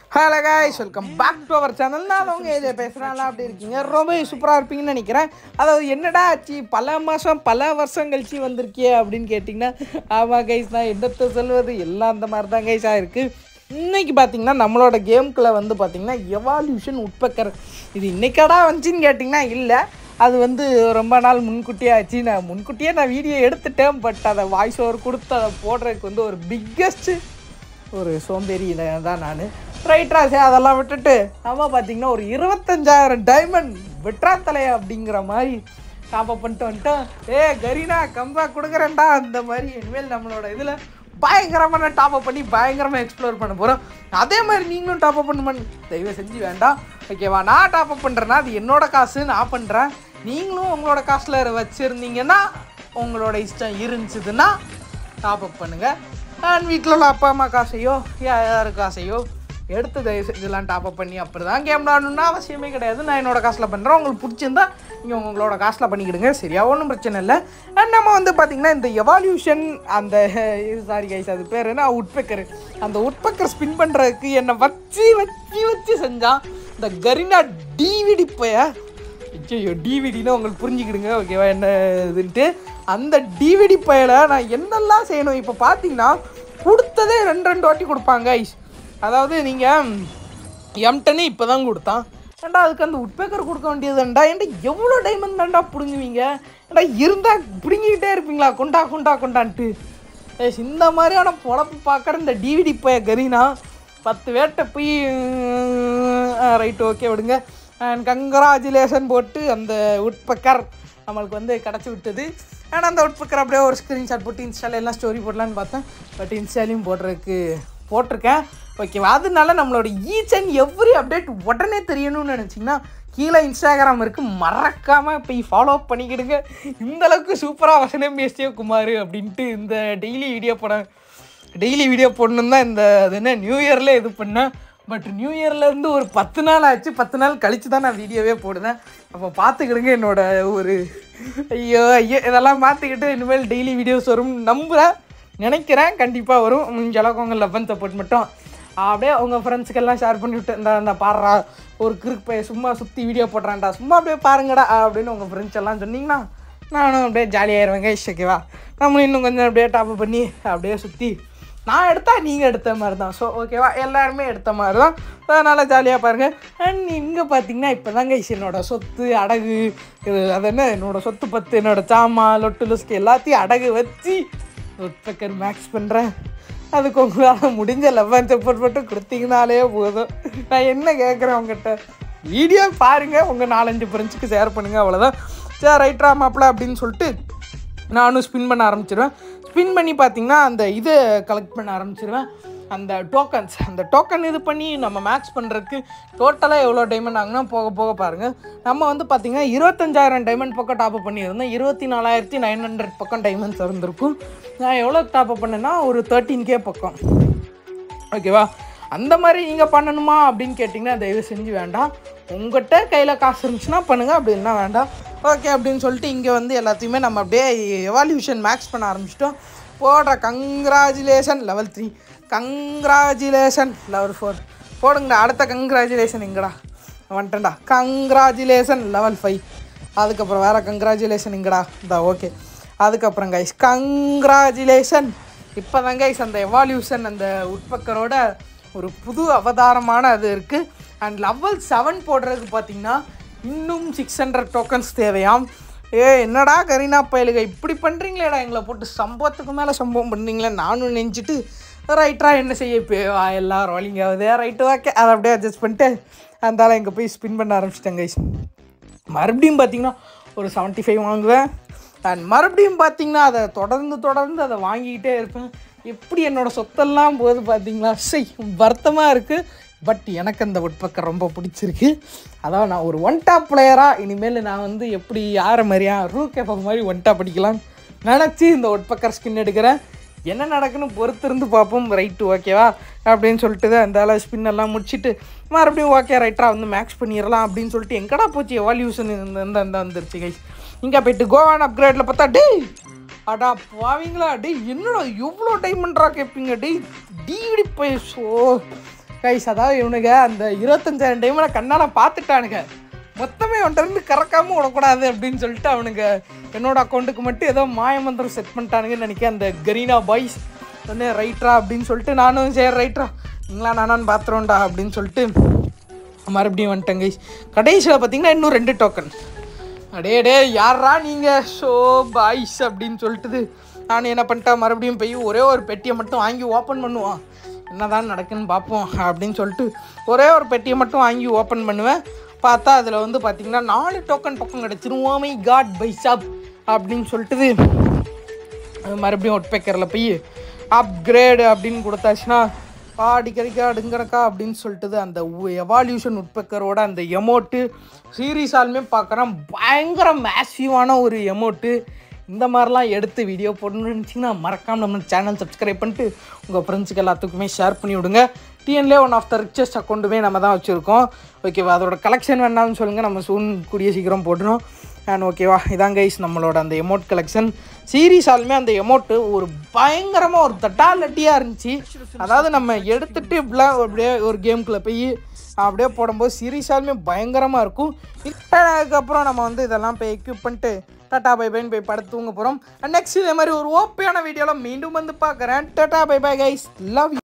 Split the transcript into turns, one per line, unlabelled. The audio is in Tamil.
hello guys welcome back to our channel நான் அவங்க ஏஜே பேசுகிறேன் அப்படி இருக்கீங்க ரொம்ப சூப்பராக இருப்பீங்கன்னு நினைக்கிறேன் அதாவது என்னடா ஆச்சு பல மாதம் பல வருஷம் கழிச்சு வந்திருக்கியே அப்படின்னு கேட்டிங்கன்னா ஆமாம் கைஸ் நான் என்னத்தை சொல்வது எல்லாம் அந்த மாதிரி தான் கைஸ் ஆயிருக்கு இன்னைக்கு பார்த்தீங்கன்னா நம்மளோட கேம்குள்ளே வந்து பார்த்தீங்கன்னா எவால்யூஷன் உட்பக்கர் இது இன்னைக்கடா வந்துச்சுன்னு கேட்டிங்கன்னா இல்லை அது வந்து ரொம்ப நாள் முன்கூட்டியே ஆச்சு நான் முன்கூட்டியே நான் வீடியோ எடுத்துட்டேன் பட் அதை வாய்ஸ் ஓவர் கொடுத்து அதை போடுறதுக்கு வந்து ஒரு பிக்கஸ்ட்டு ஒரு சோம்பேறி தான் நான் ரைட்ரா சே அதெல்லாம் விட்டுட்டு நம்ம பார்த்தீங்கன்னா ஒரு இருபத்தஞ்சாயிரம் டைமண்ட் வெட்ரா தலையா அப்படிங்கிற மாதிரி டாப் அப் பண்ணிட்டு வந்துட்டோம் ஏ கரீனா கம்பா கொடுக்குறேன்டா அந்த மாதிரி இனிமேல் நம்மளோட இதில் பயங்கரமான டாப் அப் பண்ணி பயங்கரமாக எக்ஸ்ப்ளோர் பண்ண போகிறோம் அதே மாதிரி நீங்களும் டாப் அப் பண்ண தயவு செஞ்சு வேண்டாம் ஓகேவா நான் டாப் அப் பண்ணுறேன்னா அது என்னோட காசு நான் பண்ணுறேன் நீங்களும் உங்களோட காசில் வச்சுருந்தீங்கன்னா உங்களோட இஷ்டம் இருந்துச்சுதுன்னா டாப் அப் பண்ணுங்கள் நான் வீட்டில் உள்ள அப்பா அம்மா காசையோ யார் காசையோ எடுத்து தயவு செஞ்சுலாம் டாப் அப் பண்ணி அப்படி தான் கேம் விளாடணும்னா அவசியமே கிடையாது நான் என்னோட காசில் பண்ணுறேன் உங்களுக்கு பிடிச்சிருந்தா நீங்கள் உங்களோட காசில் பண்ணிக்கிடுங்க சரியா ஒன்றும் பிரச்சனை இல்லை அண்ட் நம்ம வந்து பார்த்திங்கன்னா இந்த எவால்யூஷன் அந்த சாரி கைஸ் அது பேர் என்ன உட்பெக்கர் அந்த உட்பெக்கர் ஸ்பின் பண்ணுறதுக்கு என்னை வச்சு வச்சு வச்சு செஞ்சான் இந்த கரினா டிவிடி பைய ஐயோ டிவிடினா உங்களுக்கு புரிஞ்சுக்கிடுங்க ஓகேவா என்ன இதுன்ட்டு அந்த டிவிடி பயலை நான் என்னெல்லாம் செய்யணும் இப்போ பார்த்தீங்கன்னா கொடுத்ததே ரெண்டு ரெண்டு வாட்டி கொடுப்பாங்க ஐஸ் அதாவது நீங்கள் எம்டனே இப்போ தான் கொடுத்தான் ஏன்டா அதுக்கு அந்த உட்பேக்கர் கொடுக்க வேண்டியதுண்டா ஏன்டா எவ்வளோ டைமண்ட் தான்டா பிடுங்குவீங்க ஏன்டா இருந்தால் பிடுங்கிக்கிட்டே இருப்பீங்களா கொண்டா கொண்டா கொண்டான்ட்டு ஏய் இந்த மாதிரியான பொழப்பு பார்க்குற இந்த டிவிடி பைய கரீனா பத்து வேட்டை போய் ரைட் ஓகே விடுங்க அண்ட் கங்க்ராச்சுலேஷன் போட்டு அந்த உட்பக்கர் நம்மளுக்கு வந்து கிடச்சி விட்டது அண்ட் அந்த உட்பக்கர் அப்படியே ஒரு ஸ்க்ரீன்ஷாட் போட்டு இன்ஸ்டால எல்லாம் ஸ்டோரி போடலான்னு பார்த்தேன் பட் இன்ஸ்டாலையும் போடுறதுக்கு போட்டிருக்கேன் ஓகேவா அதனால நம்மளோட ஈச் அண்ட் எவ்ரி அப்டேட் உடனே தெரியணும்னு நினச்சிங்கன்னா கீழே இன்ஸ்டாகிராம் இருக்குது மறக்காமல் போய் ஃபாலோ பண்ணிக்கிடுங்க இந்த அளவுக்கு சூப்பராக வசனம் பேசியோ குமார் அப்படின்ட்டு இந்த டெய்லி வீடியோ போட டெய்லி வீடியோ போடணும் தான் இந்த அது என்ன நியூ இயரில் இது பண்ணேன் பட் நியூ இயர்லேருந்து ஒரு பத்து நாள் ஆச்சு பத்து நாள் கழித்து தான் நான் வீடியோவே போடுவேன் அப்போ பார்த்துக்கிடுங்க என்னோட ஒரு ஐயோ ஐயோ இதெல்லாம் பார்த்துக்கிட்டு இனிமேல் டெய்லி வீடியோஸ் வரும் நம்புகிறேன் நினைக்கிறேன் கண்டிப்பாக வரும் முடிஞ்ச அளவுக்கு உங்கள் லவன் சப்போர்ட் மட்டும் அப்படியே உங்கள் ஃப்ரெண்ட்ஸுக்கெல்லாம் ஷேர் பண்ணி விட்டு இந்த இந்த பாடுறா ஒரு கிறுக்கு பைய சும்மா சுற்றி வீடியோ போடுறான்டா சும்மா அப்படியே பாருங்கடா அப்படின்னு உங்கள் ஃப்ரெண்ட்ஸ் எல்லாம் சொன்னீங்கன்னா நானும் அப்படியே ஜாலியாகிடுவேன் கைஸ் ஓகேவா நம்ம இன்னும் கொஞ்சம் அப்படியே டாப் பண்ணி அப்படியே சுற்றி நான் எடுத்தா நீங்கள் எடுத்த மாதிரி தான் ஸோ ஓகேவா எல்லாருமே எடுத்த மாதிரி தான் அதனால் ஜாலியாக பாருங்கள் அண்ட் இங்கே பார்த்தீங்கன்னா இப்போ தாங்க என்னோட சொத்து அடகு இது அது என்ன என்னோட சொத்து பத்து என்னோட சாமான் லொட்டு லுஸ்க்கு எல்லாத்தையும் அடகு வச்சு ஒட்பக்கர் மேக்ஸ் பண்ணுறேன் அதுக்கு உங்களால் முடிஞ்ச லெவன் சப்போர்ட் மட்டும் கொடுத்தீங்கனாலே போதும் நான் என்ன கேட்குறேன் உங்ககிட்ட வீடியோ பாருங்கள் உங்கள் நாலஞ்சு ஃப்ரெண்ட்ஸுக்கு ஷேர் பண்ணுங்கள் அவ்வளோதான் சரி ரைட்ரா மாப்பிள அப்படின்னு சொல்லிட்டு நானும் ஸ்பின் பண்ண ஆரம்பிச்சிடுவேன் ஸ்பின் பண்ணி பார்த்தீங்கன்னா அந்த இது கலெக்ட் பண்ண ஆரம்பிச்சிடுவேன் அந்த டோக்கன்ஸ் அந்த டோக்கன் இது பண்ணி நம்ம மேக்ஸ் பண்ணுறதுக்கு டோட்டலாக எவ்வளோ டைமண்ட் ஆகுனா போக போக பாருங்கள் நம்ம வந்து பார்த்திங்கன்னா இருபத்தஞ்சாயிரம் டைமண்ட் பக்கம் டாப்அப் பண்ணியிருந்தோம் இருபத்தி நாலாயிரத்தி நைன் ஹண்ட்ரட் பக்கம் டைமண்ட்ஸ் இருந்திருக்கும் நான் எவ்வளோ டாப்அப் பண்ணேன்னா ஒரு தேர்ட்டீன் கே பக்கம் ஓகேவா அந்த மாதிரி நீங்கள் பண்ணணுமா அப்படின்னு கேட்டிங்கன்னா தயவு செஞ்சு வேண்டாம் உங்கள்கிட்ட கையில் காசு இருந்துச்சுன்னா பண்ணுங்கள் அப்படின்னா வேண்டாம் ஓகே அப்படின்னு சொல்லிட்டு இங்கே வந்து எல்லாத்தையுமே நம்ம அப்படியே எவால்யூஷன் மேக்ஸ் பண்ண ஆரம்பிச்சிட்டோம் போடுற congratulation level three congratulation level four போடுங்கடா அடுத்த கங்க்ராச்சுலேஷன் எங்கடா வந்துட்டேன்டா கங்க்ராச்சுலேஷன் லெவல் ஃபைவ் அதுக்கப்புறம் வேறு கங்க்ராச்சுலேஷன் இங்கடா இந்த ஓகே அதுக்கப்புறம் கைஸ் கங்க்ராச்சுலேஷன் இப்போ தான் கைஸ் அந்த எவால்யூஷன் அந்த உட்பக்கரோட ஒரு புது அவதாரமான அது இருக்குது அண்ட் லெவல் செவன் போடுறதுக்கு பார்த்தீங்கன்னா இன்னும் சிக்ஸ் ஹண்ட்ரட் டோக்கன்ஸ் தேவையாம் ஏ என்னடா கரீனா பயலுக இப்படி பண்ணுறீங்களேடா எங்களை போட்டு சம்பவத்துக்கு மேலே சம்பவம் பண்ணுறீங்களே நானும் நெஞ்சிட்டு ரைட்டா என்ன செய்ய இப்போ எல்லாம் ரோலிங் ஆகுது ரைட்டு ஓகே அதை அப்படியே அட்ஜஸ்ட் பண்ணிட்டு அந்தால இங்கே போய் ஸ்பின் பண்ண ஆரம்பிச்சிட்டேன் கைஸ் மறுபடியும் பார்த்தீங்கன்னா ஒரு செவன்ட்டி ஃபைவ் வாங்குவேன் அண்ட் மறுபடியும் பார்த்தீங்கன்னா அதை தொடர்ந்து தொடர்ந்து அதை வாங்கிக்கிட்டே இருப்பேன் எப்படி என்னோடய சொத்தெல்லாம் போது பார்த்தீங்களா சை வருத்தமாக இருக்குது பட் எனக்கு அந்த உட்பக்கம் ரொம்ப பிடிச்சிருக்கு அதாவது நான் ஒரு ஒன் டாப் பிளேயராக இனிமேல் நான் வந்து எப்படி யாரை மாதிரியா ரூ கேப்ப மாதிரி ஒன் டாப் அடிக்கலாம் நினச்சி இந்த உட்பக்கர் ஸ்கின் எடுக்கிறேன் என்ன நடக்குன்னு பொறுத்திருந்து பார்ப்போம் ரைட்டு ஓகேவா அப்படின்னு சொல்லிட்டு தான் இந்த அளவு ஸ்பின் எல்லாம் முடிச்சுட்டு மறுபடியும் ஓகே ரைட்டராக வந்து மேக்ஸ் பண்ணிடலாம் அப்படின்னு சொல்லிட்டு எங்கடா போச்சு எவால்யூஷன் இந்த இந்த இந்த வந்துருச்சு கை இங்கே போயிட்டு கோவான் அப்கிரேடில் பார்த்தா டேய் அடா பாவீங்களா டேய் என்னடா எவ்வளோ டைமண்ட்ரா கேட்பீங்க டேய் டிவிடி போய் ஸோ கைஸ் அதாவது இவனுங்க அந்த இருபத்தஞ்சாயிரம் டைமில் கண்ணால் பார்த்துட்டானுங்க மொத்தமே அவன்கிட்ட இருந்து கறக்காமல் விடக்கூடாது அப்படின்னு சொல்லிட்டு அவனுங்க என்னோட அக்கௌண்ட்டுக்கு மட்டும் ஏதோ மாயமந்திரம் செட் பண்ணிட்டானுங்கன்னு நினைக்கிறேன் அந்த கரீனா பாய்ஸ் ஒன்று ரைட்ரா அப்படின்னு சொல்லிட்டு நானும் சரி ரைட்ரா நீங்களா நானான்னு பார்த்துருவோம்டா அப்படின்னு சொல்லிட்டு மறுபடியும் வந்துட்டேன் கைஸ் கடைசியில் பார்த்தீங்கன்னா இன்னும் ரெண்டு டோக்கன் அடே டே யாரா நீங்கள் ஷோ பாய்ஸ் அப்படின்னு சொல்லிட்டுது நான் என்ன பண்ணிட்டேன் மறுபடியும் போய் ஒரே ஒரு பெட்டியை மட்டும் வாங்கி ஓப்பன் பண்ணுவான் என்னதான் நடக்குன்னு பார்ப்போம் அப்படின்னு சொல்லிட்டு ஒரே ஒரு பெட்டியை மட்டும் வாங்கி ஓப்பன் பண்ணுவேன் பார்த்தா அதில் வந்து பார்த்தீங்கன்னா நாலு டோக்கன் பக்கம் கிடச்சிரும் ஓமை காட் பை சாப் அப்படின்னு சொல்லிட்டுது அது மறுபடியும் ஒட்பேக்கரில் போய் அப்கிரேடு அப்படின்னு கொடுத்தாச்சுன்னா அடிக்கடிக்கா அடுங்கடக்கா அப்படின்னு சொல்லிட்டு அந்த எவால்யூஷன் உட்பேக்கரோட அந்த எமோட்டு சீரீஸாலுமே பார்க்குறேன் பயங்கர மேசிவான ஒரு எமோட்டு இந்த மாதிரிலாம் எடுத்து வீடியோ போடணும்னு நினச்சிங்கன்னா மறக்காமல் நம்ம சேனல் சப்ஸ்கிரைப் பண்ணிட்டு உங்கள் ஃப்ரெண்ட்ஸுக்கு எல்லாத்துக்குமே ஷேர் பண்ணி விடுங்க டிஎன்லே ஒன் ஆஃப் த ரிச்சஸ்ட் அக்கௌண்ட்டுமே நம்ம தான் வச்சுருக்கோம் ஓகேவா அதோட கலெக்ஷன் வேணாலும் சொல்லுங்கள் நம்ம சூன் கூடிய சீக்கிரம் போட்டுரும் அண்ட் ஓகேவா இதான் கைஸ் நம்மளோட அந்த எமோட் கலெக்ஷன் சீரீஸாலுமே அந்த எமோட்டு ஒரு பயங்கரமாக ஒரு தட்டாலட்டியாக இருந்துச்சு அதாவது நம்ம எடுத்துட்டு இப்படிலாம் அப்படியே ஒரு கேம்குள்ளே போய் அப்படியே போடும்போது சீரீஸாலுமே பயங்கரமாக இருக்கும் அதுக்கப்புறம் நம்ம வந்து இதெல்லாம் போய் எக்யூப் பண்ணிட்டு டாட்டா பை பைன்னு போய் படுத்து தூங்க போகிறோம் நெக்ஸ்ட் இதே மாதிரி ஒரு ஓப்பியான வீடியோவில் மீண்டும் வந்து பார்க்குறேன் tata bye bye guys love